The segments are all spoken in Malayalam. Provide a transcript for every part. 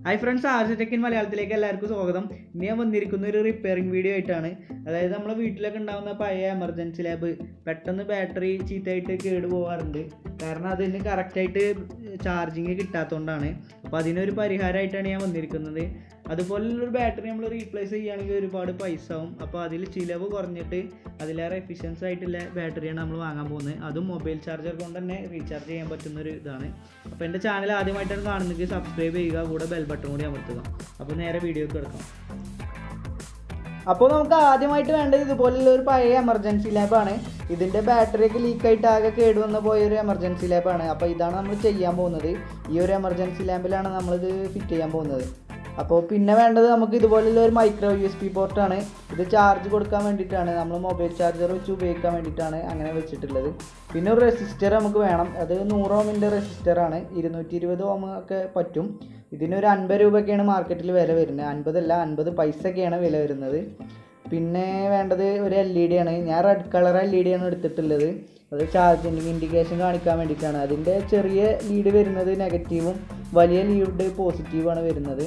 ഹായ് ഫ്രണ്ട്സ് ആർജി ടെക്കിൻ മലയാളത്തിലേക്ക് എല്ലാവർക്കും സ്വാഗതം ഇന്ന് ഞാൻ വന്നിരിക്കുന്ന ഒരു റിപ്പയറിംഗ് വീഡിയോ ആയിട്ടാണ് അതായത് നമ്മുടെ വീട്ടിലൊക്കെ ഉണ്ടാകുന്ന പഴയ എമർജൻസി ലാബ് പെട്ടെന്ന് ബാറ്ററി ചീത്തയായിട്ട് കേട് പോകാറുണ്ട് കാരണം അതിന് കറക്റ്റായിട്ട് ചാർജിങ് കിട്ടാത്തതുകൊണ്ടാണ് അപ്പോൾ അതിനൊരു പരിഹാരമായിട്ടാണ് ഞാൻ വന്നിരിക്കുന്നത് അതുപോലുള്ളൊരു ബാറ്ററി നമ്മൾ റീപ്ലേസ് ചെയ്യുകയാണെങ്കിൽ ഒരുപാട് പൈസ ആവും അപ്പോൾ അതിൽ ചിലവ് കുറഞ്ഞിട്ട് അതിലേറെ എഫിഷ്യൻസ് ആയിട്ടുള്ള ബാറ്ററിയാണ് നമ്മൾ വാങ്ങാൻ പോകുന്നത് അതും മൊബൈൽ ചാർജർ കൊണ്ട് തന്നെ റീചാർജ് ചെയ്യാൻ പറ്റുന്ന ഒരു ഇതാണ് അപ്പോൾ എൻ്റെ ചാനൽ ആദ്യമായിട്ടാണ് കാണുന്നെങ്കിൽ സബ്സ്ക്രൈബ് ചെയ്യുക കൂടെ ബെൽ ബട്ടൺ കൂടി അമർത്തുക അപ്പോൾ നേരെ വീഡിയോക്ക് എടുക്കാം അപ്പോൾ നമുക്ക് ആദ്യമായിട്ട് വേണ്ടത് ഇതുപോലുള്ള ഒരു പഴയ എമർജൻസി ലാബാണ് ഇതിൻ്റെ ബാറ്ററിയൊക്കെ ലീക്കായിട്ട് ആകെ കേടുവന്ന് പോയ ഒരു എമർജൻസി ലാബാണ് അപ്പോൾ ഇതാണ് നമ്മൾ ചെയ്യാൻ പോകുന്നത് ഈ ഒരു എമർജൻസി ലാമ്പിലാണ് നമ്മളിത് ഫിറ്റ് ചെയ്യാൻ പോകുന്നത് അപ്പോൾ പിന്നെ വേണ്ടത് നമുക്ക് ഇതുപോലുള്ള ഒരു മൈക്രോ യു എസ് പി പോർട്ടാണ് ഇത് ചാർജ് കൊടുക്കാൻ വേണ്ടിയിട്ടാണ് നമ്മൾ മൊബൈൽ ചാർജർ വെച്ച് ഉപയോഗിക്കാൻ വേണ്ടിയിട്ടാണ് അങ്ങനെ വെച്ചിട്ടുള്ളത് പിന്നെ ഒരു റെസിസ്റ്റർ നമുക്ക് വേണം അത് നൂറ് ഓമിൻ്റെ റെസിസ്റ്ററാണ് ഇരുന്നൂറ്റി ഇരുപത് ഓം ഒക്കെ പറ്റും ഇതിനൊരു അൻപത് രൂപയൊക്കെയാണ് മാർക്കറ്റിൽ വില വരുന്നത് അൻപതല്ല അൻപത് പൈസയൊക്കെയാണ് വില വരുന്നത് പിന്നെ വേണ്ടത് ഒരു എൽ ഇ ഡി ആണ് ഞാൻ red colour L E D ആണ് എടുത്തിട്ടുള്ളത് അത് ചാർജിങ് ഇൻഡിക്കേഷൻ കാണിക്കാൻ വേണ്ടിയിട്ടാണ് അതിൻ്റെ ചെറിയ ലീഡ് വരുന്നത് നെഗറ്റീവും വലിയ ലീഡ് പോസിറ്റീവാണ് വരുന്നത്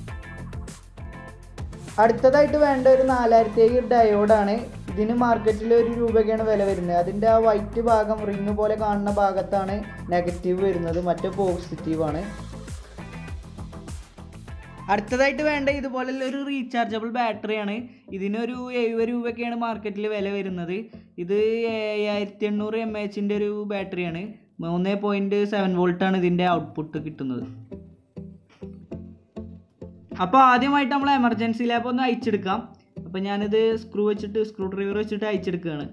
അടുത്തതായിട്ട് വേണ്ട ഒരു നാലായിരത്തി ഏഴ് ഡയോഡാണ് ഇതിന് മാർക്കറ്റിൽ ഒരു രൂപയ്ക്കാണ് വില വരുന്നത് അതിൻ്റെ ആ വൈറ്റ് ഭാഗം റിങ് പോലെ കാണുന്ന ഭാഗത്താണ് നെഗറ്റീവ് വരുന്നത് മറ്റേ പോസിറ്റീവാണ് അടുത്തതായിട്ട് വേണ്ട ഇതുപോലുള്ള ഒരു റീചാർജബിൾ ബാറ്ററിയാണ് ഇതിനൊരു എഴുപത് രൂപയൊക്കെയാണ് മാർക്കറ്റിൽ വില വരുന്നത് ഇത് ഏഴായിരത്തി എണ്ണൂറ് എം എച്ചിൻ്റെ ഒരു ബാറ്ററിയാണ് മൂന്ന് പോയിൻറ്റ് സെവൻ വോൾട്ടാണ് ഇതിൻ്റെ ഔട്ട്പുട്ട് കിട്ടുന്നത് അപ്പോൾ ആദ്യമായിട്ട് നമ്മൾ എമർജൻസി ലാബ് ഒന്ന് അയച്ചെടുക്കാം അപ്പോൾ ഞാനിത് സ്ക്രൂ വെച്ചിട്ട് സ്ക്രൂ ഡ്രൈവർ വെച്ചിട്ട് അയച്ചെടുക്കുകയാണ്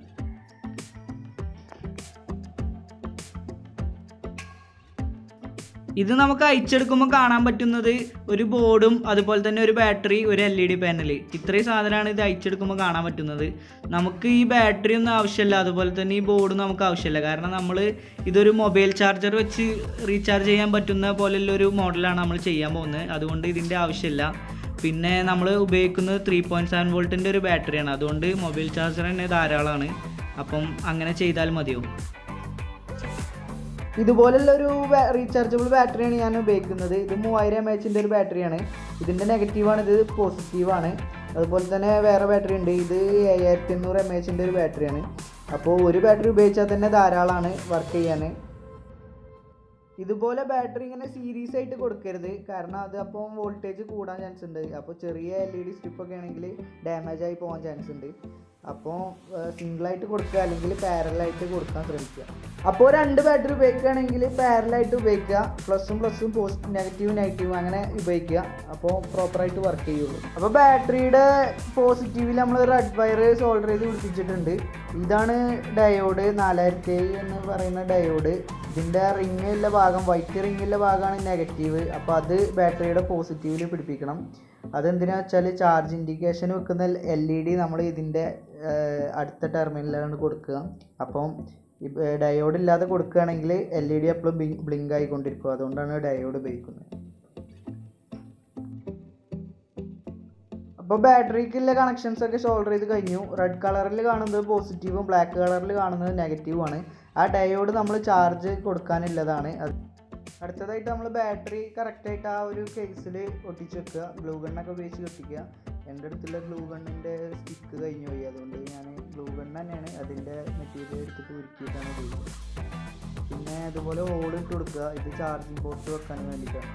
ഇത് നമുക്ക് അയച്ചെടുക്കുമ്പോൾ കാണാൻ പറ്റുന്നത് ഒരു ബോർഡും അതുപോലെ തന്നെ ഒരു ബാറ്ററി ഒരു എൽ ഇ ഡി പാനൽ ഇത്രയും സാധനമാണ് ഇത് അയച്ചെടുക്കുമ്പോൾ കാണാൻ പറ്റുന്നത് നമുക്ക് ഈ ബാറ്ററി ഒന്നും ആവശ്യമില്ല അതുപോലെ തന്നെ ഈ ബോർഡും നമുക്ക് ആവശ്യമില്ല കാരണം നമ്മൾ ഇതൊരു മൊബൈൽ ചാർജർ വെച്ച് റീചാർജ് ചെയ്യാൻ പറ്റുന്ന പോലെയുള്ള ഒരു മോഡലാണ് നമ്മൾ ചെയ്യാൻ പോകുന്നത് അതുകൊണ്ട് ഇതിൻ്റെ ആവശ്യമില്ല പിന്നെ നമ്മൾ ഉപയോഗിക്കുന്നത് ത്രീ പോയിൻറ്റ് സെവൻ വോൾട്ടിൻ്റെ ഒരു ബാറ്ററിയാണ് അതുകൊണ്ട് മൊബൈൽ ചാർജർ തന്നെ ധാരാളമാണ് അപ്പം അങ്ങനെ ചെയ്താൽ മതിയാവും ഇതുപോലുള്ള ഒരു റീചാർജബിൾ ബാറ്ററിയാണ് ഞാൻ ഉപയോഗിക്കുന്നത് ഇത് മൂവായിരം എം എച്ചിൻ്റെ ഒരു ബാറ്ററിയാണ് ഇതിൻ്റെ നെഗറ്റീവാണ് ഇത് പോസിറ്റീവാണ് അതുപോലെ തന്നെ വേറെ ബാറ്ററി ഉണ്ട് ഇത് ഏഴായിരത്തി എണ്ണൂറ് എം എച്ചിൻ്റെ ഒരു ബാറ്ററിയാണ് അപ്പോൾ ഒരു ബാറ്ററി ഉപയോഗിച്ചാൽ തന്നെ ധാരാളമാണ് വർക്ക് ചെയ്യാൻ ഇതുപോലെ ബാറ്ററി ഇങ്ങനെ സീരീസ് ആയിട്ട് കൊടുക്കരുത് കാരണം അത് അപ്പോൾ വോൾട്ടേജ് കൂടാൻ ചാൻസ് ഉണ്ട് അപ്പോൾ ചെറിയ എൽ ഇ ഡി സ്ട്രിപ്പൊക്കെ ആണെങ്കിൽ ഡാമേജ് ആയി പോകാൻ ചാൻസ് ഉണ്ട് അപ്പോൾ സിംഗിളായിട്ട് കൊടുക്കുക അല്ലെങ്കിൽ പാരലായിട്ട് കൊടുക്കാൻ ശ്രമിക്കുക അപ്പോൾ രണ്ട് ബാറ്ററി ഉപയോഗിക്കുകയാണെങ്കിൽ പാരലായിട്ട് ഉപയോഗിക്കുക പ്ലസും പ്ലസും പോസിറ്റീവ് നെഗറ്റീവ് നെഗറ്റീവ് അങ്ങനെ ഉപയോഗിക്കുക അപ്പോൾ പ്രോപ്പറായിട്ട് വർക്ക് ചെയ്യുള്ളൂ അപ്പോൾ ബാറ്ററിയുടെ പോസിറ്റീവിൽ നമ്മൾ റെഡ് വയർ സോൾഡർ ചെയ്ത് പിടിപ്പിച്ചിട്ടുണ്ട് ഇതാണ് ഡയോഡ് നാലായിരത്തി ഏഴ് എന്ന് പറയുന്ന ഡയോഡ് ഇതിൻ്റെ റിങ്ങുള്ള ഭാഗം വൈറ്റ് റിങ്ങുള്ള ഭാഗമാണ് നെഗറ്റീവ് അപ്പോൾ അത് ബാറ്ററിയുടെ പോസിറ്റീവിൽ പിടിപ്പിക്കണം അതെന്തിനാ വെച്ചാൽ ചാർജ് ഇൻഡിക്കേഷൻ വെക്കുന്ന എൽ ഇ ഡി നമ്മൾ ഇതിൻ്റെ അടുത്ത ടെർമിനലാണ് കൊടുക്കുക അപ്പം ഡയോഡ് ഇല്ലാതെ കൊടുക്കുകയാണെങ്കിൽ എൽ ഇ ഡി എപ്പോഴും ബ്ലിങ്ക് ആയിക്കൊണ്ടിരിക്കും അതുകൊണ്ടാണ് ഡയോഡ് ഉപയോഗിക്കുന്നത് അപ്പോൾ ബാറ്ററിക്കുള്ള കണക്ഷൻസ് ഒക്കെ ഷോൾഡർ ചെയ്ത് കഴിഞ്ഞു റെഡ് കളറിൽ കാണുന്നത് പോസിറ്റീവും ബ്ലാക്ക് കളറിൽ കാണുന്നത് നെഗറ്റീവുമാണ് ആ ഡയോഡ് നമ്മൾ ചാർജ് കൊടുക്കാനുള്ളതാണ് അത് അടുത്തതായിട്ട് നമ്മൾ ബാറ്ററി കറക്റ്റായിട്ട് ആ ഒരു കേസിൽ ഒട്ടിച്ച് വെക്കുക ഗ്ലൂ ഗണ്ണൊക്കെ ഉപയോഗിച്ച് ഒട്ടിക്കുക എൻ്റെ അടുത്തുള്ള ഗ്ലൂ ഗണ്ണിൻ്റെ സ്റ്റിക്ക് കഴിഞ്ഞു പോയി അതുകൊണ്ട് ഞാൻ ഗ്ലൂ ഗണ്ണ് തന്നെയാണ് അതിൻ്റെ മെറ്റീരിയൽ എടുത്തിട്ട് ഉരുക്കിയിട്ടാണ് ഉപയോഗിക്കുന്നത് പിന്നെ അതുപോലെ ഹോൾ ഇട്ട് കൊടുക്കുക ഇത് ചാർജിങ് പോർട്ട് വെക്കാൻ വേണ്ടിയിട്ടാണ്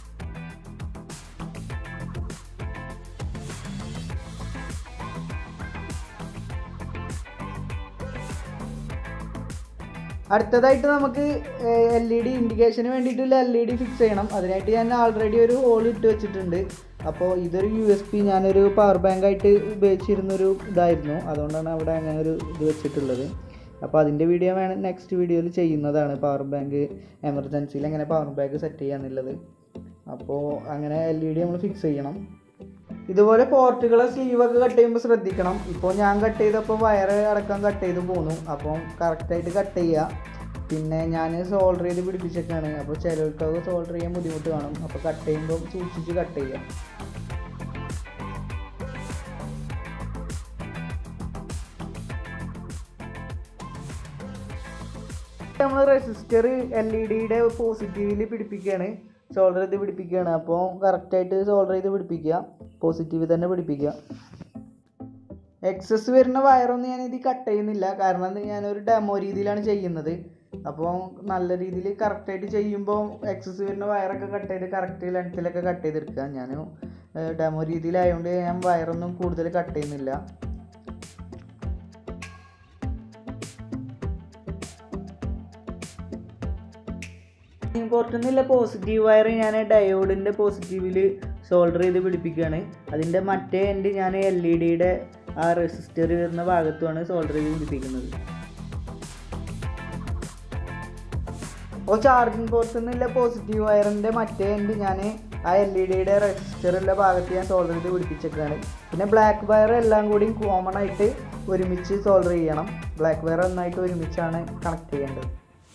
അടുത്തതായിട്ട് നമുക്ക് എൽ ഇ ഡി ഇൻഡിക്കേഷന് വേണ്ടിയിട്ടുള്ള എൽ ഇ ഡി ഫിക്സ് ചെയ്യണം അതിനായിട്ട് ഞാൻ ആൾറെഡി ഒരു ഹോൾ ഇട്ട് വെച്ചിട്ടുണ്ട് അപ്പോൾ ഇതൊരു യു എസ് പി ഞാനൊരു പവർ ബാങ്ക് ആയിട്ട് ഉപയോഗിച്ചിരുന്നൊരു ഇതായിരുന്നു അതുകൊണ്ടാണ് അവിടെ അങ്ങനെ ഒരു ഇത് വെച്ചിട്ടുള്ളത് അപ്പോൾ അതിൻ്റെ വീഡിയോ വേണം നെക്സ്റ്റ് വീഡിയോയിൽ ചെയ്യുന്നതാണ് പവർ ബാങ്ക് എമർജൻസിയിൽ എങ്ങനെ പവർ ബാങ്ക് സെറ്റ് ചെയ്യാന്നുള്ളത് അപ്പോൾ അങ്ങനെ എൽ ഇ ഡി നമ്മൾ ഫിക്സ് ചെയ്യണം ഇതുപോലെ പോർട്ടുകളെ സ്ലീവൊക്കെ കട്ട് ചെയ്യുമ്പോൾ ശ്രദ്ധിക്കണം ഇപ്പോൾ ഞാൻ കട്ട് ചെയ്തപ്പോൾ വയറ് അടക്കം കട്ട് ചെയ്ത് പോന്നു അപ്പം കറക്റ്റായിട്ട് കട്ട് ചെയ്യുക പിന്നെ ഞാൻ സോൾഡർ ചെയ്ത് പിടിപ്പിച്ചൊക്കെയാണ് അപ്പോൾ ചിലർക്കൊക്കെ സോൾഡർ ചെയ്യാൻ ബുദ്ധിമുട്ട് കാണും അപ്പോൾ കട്ട് ചെയ്യുമ്പോൾ സൂക്ഷിച്ച് കട്ട് ചെയ്യുക നമ്മൾ റെസിസ്റ്റർ എൽ ഇ ഡിയുടെ പോസിറ്റീവിൽ പിടിപ്പിക്കുകയാണ് സോൾഡർ ചെയ്ത് പിടിപ്പിക്കുകയാണ് അപ്പോൾ കറക്റ്റായിട്ട് സോൾഡർ ചെയ്ത് പിടിപ്പിക്കുക പോസിറ്റീവ് തന്നെ പിടിപ്പിക്കുക എക്സസ് വരുന്ന വയറൊന്നും ഞാൻ ഇത് കട്ട് ചെയ്യുന്നില്ല കാരണം ഇത് ഞാനൊരു ഡെമോ രീതിയിലാണ് ചെയ്യുന്നത് അപ്പോൾ നല്ല രീതിയിൽ കറക്റ്റായിട്ട് ചെയ്യുമ്പോൾ എക്സസ് വരുന്ന വയറൊക്കെ കട്ട് ചെയ്ത് കറക്റ്റ് ലെങ്ത്തിലൊക്കെ കട്ട് ചെയ്തെടുക്കുക ഞാൻ ഡെമോ രീതിയിലായതുകൊണ്ട് ഞാൻ വയറൊന്നും കൂടുതൽ കട്ട് ചെയ്യുന്നില്ല പുറത്തുനിന്നുള്ള പോസിറ്റീവ് വയർ ഞാൻ ഡയോഡിൻ്റെ പോസിറ്റീവിൽ സോൾഡർ ചെയ്ത് പിടിപ്പിക്കുകയാണ് അതിൻ്റെ മറ്റേ എൻഡ് ഞാൻ എൽ ഇ ഡിയുടെ ആ റെസിസ്റ്റർ വരുന്ന ഭാഗത്തുമാണ് സോൾഡർ ചെയ്ത് പിടിപ്പിക്കുന്നത് അപ്പോൾ ചാർജിങ് പോർട്ടിൽ നിന്നുള്ള പോസിറ്റീവ് വയറിൻ്റെ മറ്റേ എൻഡ് ഞാൻ ആ എൽ ഇ ഡിയുടെ റെസിസ്റ്ററുള്ള ഭാഗത്ത് ഞാൻ സോൾഡർ ചെയ്ത് പിടിപ്പിച്ചേക്കാണ് പിന്നെ ബ്ലാക്ക് വയർ എല്ലാം കൂടി കോമൺ ആയിട്ട് ഒരുമിച്ച് സോൾഡർ ചെയ്യണം ബ്ലാക്ക് വയർ ഒന്നായിട്ട് ഒരുമിച്ചാണ് കണക്ട് ചെയ്യേണ്ടത്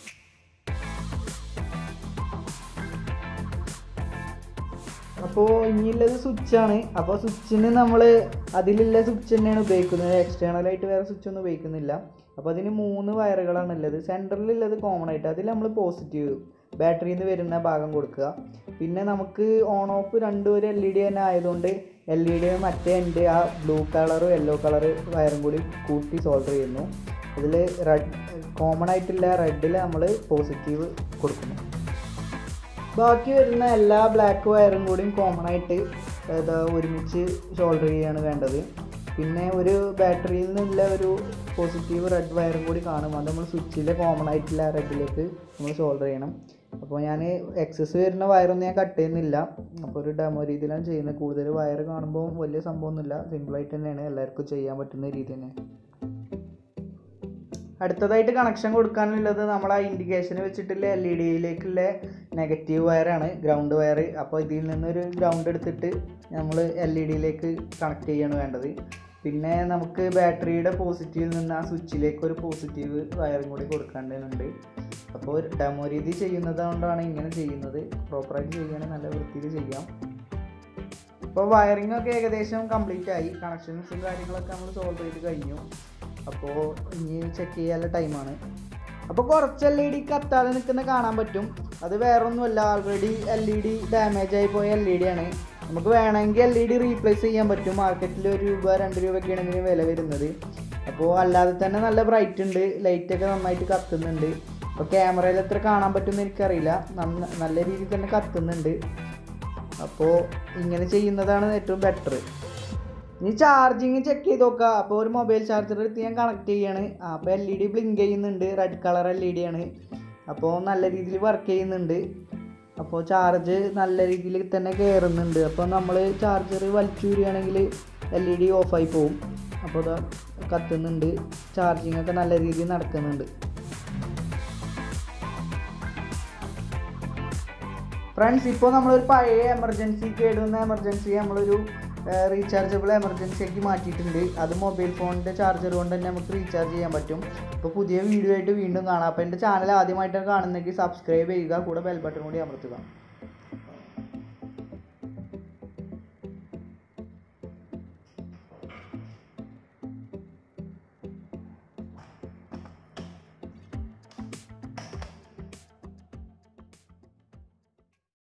അപ്പോൾ ഇനിയുള്ളത് സ്വിച്ചാണ് അപ്പോൾ സ്വിച്ചിന് നമ്മൾ അതിലുള്ള സ്വിച്ച് തന്നെയാണ് ഉപയോഗിക്കുന്നത് എക്സ്റ്റേണലായിട്ട് വേറെ സ്വിച്ച് ഒന്നും ഉപയോഗിക്കുന്നില്ല അപ്പോൾ അതിന് മൂന്ന് വയറുകളാണ് ഉള്ളത് സെൻറ്ററിലുള്ളത് കോമൺ ആയിട്ട് അതിൽ നമ്മൾ പോസിറ്റീവ് ബാറ്ററിയിൽ നിന്ന് വരുന്ന ഭാഗം കൊടുക്കുക പിന്നെ നമുക്ക് ഓൺ ഓഫ് രണ്ടും ഒരു എൽ ഇ ഡി തന്നെ ആയതുകൊണ്ട് എൽ ഇ ഡി മറ്റേ എൻ്റെ ആ ബ്ലൂ കളറും യെല്ലോ കളർ വയറും കൂടി കൂട്ടി സോൾഡർ ചെയ്യുന്നു അതിൽ റെഡ് കോമൺ ആയിട്ടുള്ള റെഡിൽ നമ്മൾ പോസിറ്റീവ് കൊടുക്കുന്നു ബാക്കി വരുന്ന എല്ലാ ബ്ലാക്ക് വയറും കൂടിയും കോമൺ ആയിട്ട് ഏതാ ഒരുമിച്ച് ഷോൾഡർ ചെയ്യാണ് വേണ്ടത് പിന്നെ ഒരു ബാറ്ററിയിൽ നിന്നുള്ള ഒരു പോസിറ്റീവ് റെഡ് വയറും കൂടി കാണും അത് നമ്മൾ സ്വിച്ചിലെ കോമൺ ആയിട്ടുള്ള റെഡിലേക്ക് നമ്മൾ ഷോൾഡർ ചെയ്യണം അപ്പോൾ ഞാൻ എക്സസ് വരുന്ന വയറൊന്നും ഞാൻ കട്ട് ചെയ്യുന്നില്ല അപ്പോൾ ഒരു ഡെമോ രീതിയിലാണ് ചെയ്യുന്നത് കൂടുതൽ വയർ കാണുമ്പോൾ വലിയ സംഭവമൊന്നുമില്ല സിമ്പിളായിട്ട് തന്നെയാണ് എല്ലാവർക്കും ചെയ്യാൻ പറ്റുന്ന രീതി തന്നെ അടുത്തതായിട്ട് കണക്ഷൻ കൊടുക്കാനുള്ളത് നമ്മൾ ആ ഇൻഡിക്കേഷൻ വെച്ചിട്ടുള്ള എൽ ഇ ഡിയിലേക്കുള്ള നെഗറ്റീവ് വയറാണ് ഗ്രൗണ്ട് വയർ അപ്പോൾ ഇതിൽ നിന്നൊരു ഗ്രൗണ്ട് എടുത്തിട്ട് നമ്മൾ എൽ ഇ ഡിയിലേക്ക് കണക്ട് ചെയ്യാണ് വേണ്ടത് പിന്നെ നമുക്ക് ബാറ്ററിയുടെ പോസിറ്റീവിൽ നിന്ന് ആ സ്വിച്ചിലേക്ക് ഒരു പോസിറ്റീവ് വയറും കൂടി കൊടുക്കേണ്ടതുണ്ട് അപ്പോൾ ഒരു ഡെമോ രീതി ചെയ്യുന്നത് കൊണ്ടാണ് ഇങ്ങനെ ചെയ്യുന്നത് പ്രോപ്പറായിട്ട് ചെയ്യുകയാണെങ്കിൽ നല്ല വൃത്തിയിൽ ചെയ്യാം അപ്പോൾ വയറിംഗ് ഒക്കെ ഏകദേശം കംപ്ലീറ്റ് ആയി കണക്ഷൻസും കാര്യങ്ങളൊക്കെ നമ്മൾ സോൾവ് ചെയ്ത് കഴിഞ്ഞു അപ്പോൾ ഇനി ചെക്ക് ചെയ്യാനുള്ള ടൈമാണ് അപ്പോൾ കുറച്ച് എൽ ഇ ഡി കത്താതെ നിൽക്കുന്ന കാണാൻ പറ്റും അത് വേറൊന്നുമല്ല already L E D damage ആയി പോയ എൽ ഇ ഡി ആണ് നമുക്ക് വേണമെങ്കിൽ എൽ ഇ ഡി റീപ്ലേസ് ചെയ്യാൻ പറ്റും മാർക്കറ്റിൽ ഒരു രൂപ രണ്ട് രൂപയൊക്കെയാണ് ഇതിന് വില വരുന്നത് അപ്പോൾ അല്ലാതെ തന്നെ നല്ല ബ്രൈറ്റ് ഉണ്ട് ലൈറ്റൊക്കെ നന്നായിട്ട് കത്തുന്നുണ്ട് അപ്പോൾ ക്യാമറയിൽ എത്ര കാണാൻ പറ്റുമെന്ന് എനിക്കറിയില്ല നന്ന നല്ല രീതിയിൽ തന്നെ കത്തുന്നുണ്ട് അപ്പോൾ ഇങ്ങനെ ചെയ്യുന്നതാണ് ഏറ്റവും ബെറ്റർ ഇനി ചാർജിങ് ചെക്ക് ചെയ്ത് നോക്കുക അപ്പോൾ ഒരു മൊബൈൽ ചാർജർ എടുത്ത് ഞാൻ കണക്ട് ചെയ്യാണ് അപ്പോൾ എൽ ഇ ഡി ബ്ലിങ്ക് ചെയ്യുന്നുണ്ട് red colour L E D ആണ് അപ്പോൾ നല്ല രീതിയിൽ വർക്ക് ചെയ്യുന്നുണ്ട് അപ്പോൾ ചാർജ് നല്ല രീതിയിൽ തന്നെ കയറുന്നുണ്ട് അപ്പോൾ നമ്മൾ ചാർജർ വലിച്ചൂരുകയാണെങ്കിൽ എൽ ഇ ഡി ഓഫായി പോവും അപ്പോൾ അത് കത്തുന്നുണ്ട് ചാർജിങ് ഒക്കെ നല്ല രീതിയിൽ നടക്കുന്നുണ്ട് ഫ്രണ്ട്സ് ഇപ്പോൾ നമ്മളൊരു പഴയ എമർജൻസി കേടുവന്ന എമർജൻസി നമ്മളൊരു റീചാർജബിൾ എമർജൻസി ആക്കി മാറ്റിയിട്ടുണ്ട് അത് മൊബൈൽ ഫോണിൻ്റെ ചാർജർ കൊണ്ട് തന്നെ നമുക്ക് റീചാർജ് ചെയ്യാൻ പറ്റും അപ്പോൾ പുതിയ വീഡിയോ ആയിട്ട് വീണ്ടും കാണാം അപ്പോൾ എൻ്റെ ചാനൽ ആദ്യമായിട്ടാണ് കാണുന്നെങ്കിൽ സബ്സ്ക്രൈബ് ചെയ്യുക കൂടെ ബെൽ ബട്ടൺ കൂടി അമർത്തുക